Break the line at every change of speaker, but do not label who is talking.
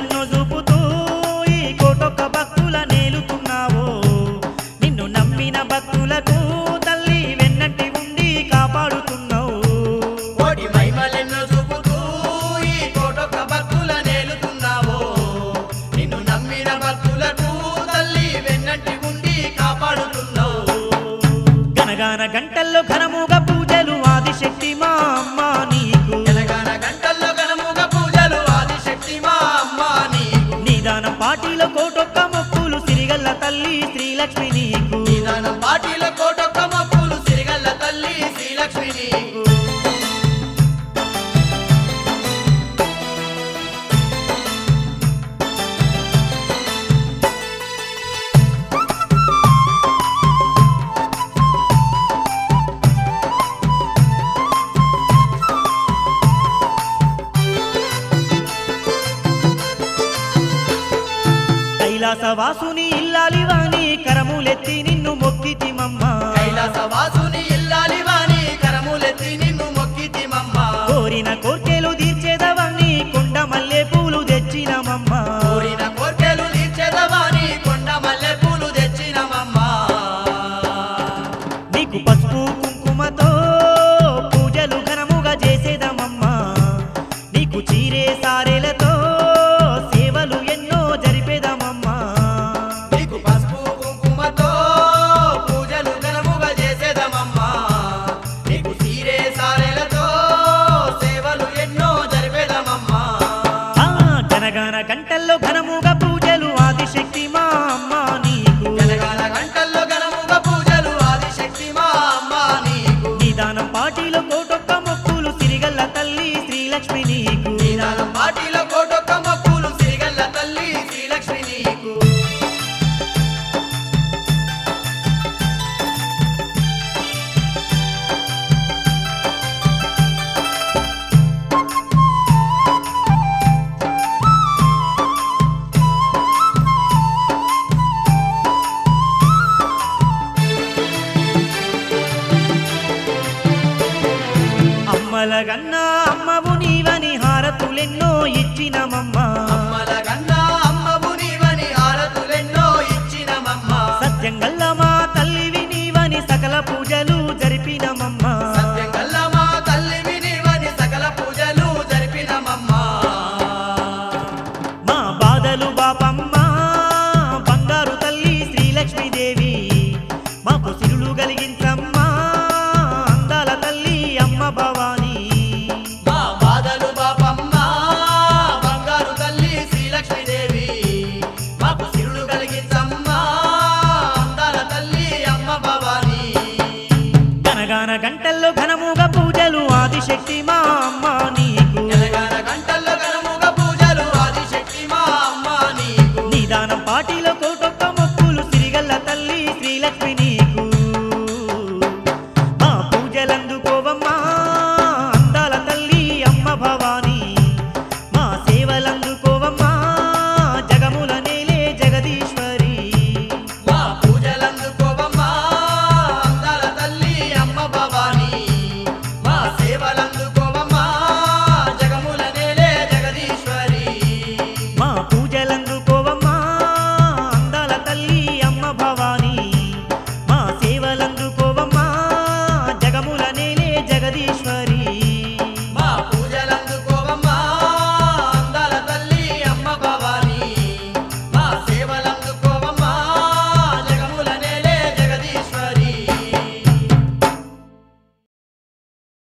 మైమలెన్నో చూపుతూ ఈ కోటొక్క భక్తుల నేలుతున్నావో నిన్ను నమ్మిన భక్తులకు తల్లి వెన్నట్టి ఉండి కాపాడుతున్నావు
కోటి మహిమలెన్నో చూపుతూ ఈ కోటొక్క భక్తుల నేలుతున్నావో నిన్ను నమ్మిన భక్తులకు తల్లి వెన్నట్టి ఉండి కాపాడుతున్నావు
గనగాన గంటల్లో ఘనముగా పూజలు ఆదిశక్తి మా అమ్మ నీకు
తెలంగాణ గంటల్లో గణముగ పూజలు ఆదిశక్తి మా అమ్మ నీకు
నిదానం పాటిలో కోటొక్క మొక్కులు సిరిగల్ల తల్లి శ్రీలక్ష్మి నీకు
నిదానం పాటిల కోటొక్క మప్పులు సిరిగల్ల తల్లి శ్రీలక్ష్మి నీకు
కైలాసవాసుని ఇల్లాలివాని కరములెత్తి నిన్ను మొక్కితిమమ్మ
కైలాస వాసుని ఇల్ల